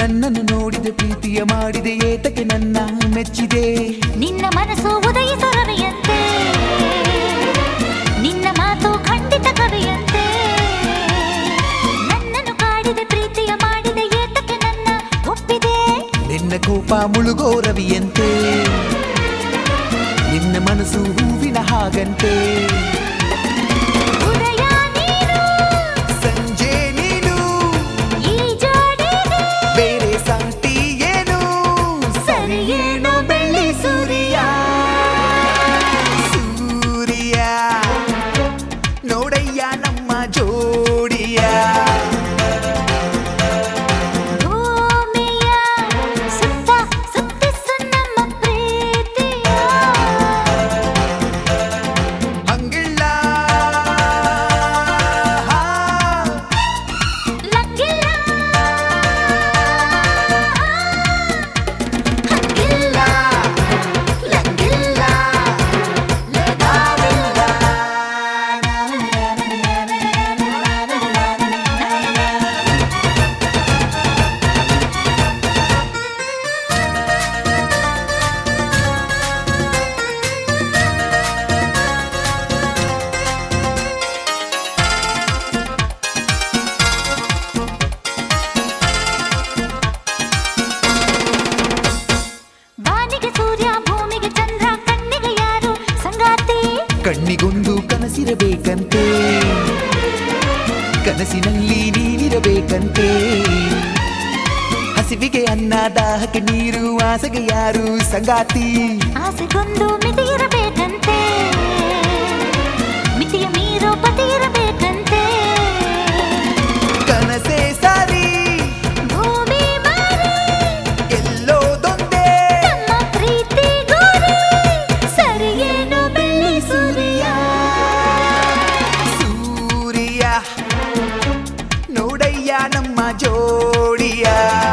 ನನ್ನನ್ನು ನೋಡಿದೆ ಪ್ರೀತಿಯ ಮಾಡಿದೆ ಏತಕ್ಕೆ ನನ್ನ ಮೆಚ್ಚಿದೆ ನಿನ್ನ ಮನಸ್ಸು ಉದಯಿಸರವೆಯಂತೆ ನಿನ್ನ ಮಾತು ಖಂಡಿತ ಕವಿಯಂತೆ ನನ್ನನ್ನು ಕಾಡಿದೆ ಪ್ರೀತಿಯ ಮಾಡಿದೆ ಏತಕ್ಕೆ ನನ್ನ ಒಪ್ಪಿದೆ ನಿನ್ನ ಕೋಪ ಮುಳುಗೋ ರವಿಯಂತೆ ನಿನ್ನ ಮನಸ್ಸು ಹೂವಿನ ಹಾಗಂತೆ ಉದಯ ನೀನು ಸಂಜೆ ನೀನು ಈ ಜೋಡಿಗೆ ಬೇರೆ ಸಾಟಿ ಏನು ಸರಿಯೇನು ಬೆಳ್ಳಿ ಸೂರ್ಯ ಸೂರ್ಯ ನೋಡಯ್ಯ ನಮ್ಮ ಜೋಡಿಯ ಭೂಮಿಯ ಸುತ್ತ ಸುತ್ತಿಸು ನಮ್ಮ ಪ್ರೀತಿಯ ಹಂಗಿಲ್ಲ ಲಂಗಿಲ್ಲ ಹಂಗಿಲ್ಲ ಲಂಗಿಲ್ಲ ಬಾನಿಗೆ ಸೂರ್ಯ ಭೂಮಿಗೆ ಚಂದ್ರ ಕಣ್ಣಿಗೆ ಯಾರು ಸಂಗಾತಿ ಕಣ್ಣಿಗೊಂದು ಕನಸಿರಬೇಕಂತೆ ಕನಸಿನಲ್ಲಿ ನೀನಿರಬೇಕಂತೆ ಹಸಿವಿಗೆ ಅನ್ನ ದಾಹಕ್ಕೆ ನೀರು ಆಸೆಗೆ ಯಾರು ಸಂಗಾತಿ ಆಸೆಗೊಂದು ಮಿತಿ ಇರಬೇಕಂತೆ ಮಿತಿಯ ಮೀರೋ ಪತಿ ಇರಬೇಕಂತೆ ಕನಸೇ ಸಾರಿ ಭೂಮಿ ಮಾರಿ ಎಲ್ಲೋದೊಂದೇ ನಮ್ಮ ಪ್ರೀತಿ ಗೋರಿ ಸರಿಯೇನು ಬೆಳ್ಳಿ ಸೂರ್ಯ ಸೂರ್ಯ ನೋಡಯ್ಯ ನಮ್ಮ ಜೋಡಿಯ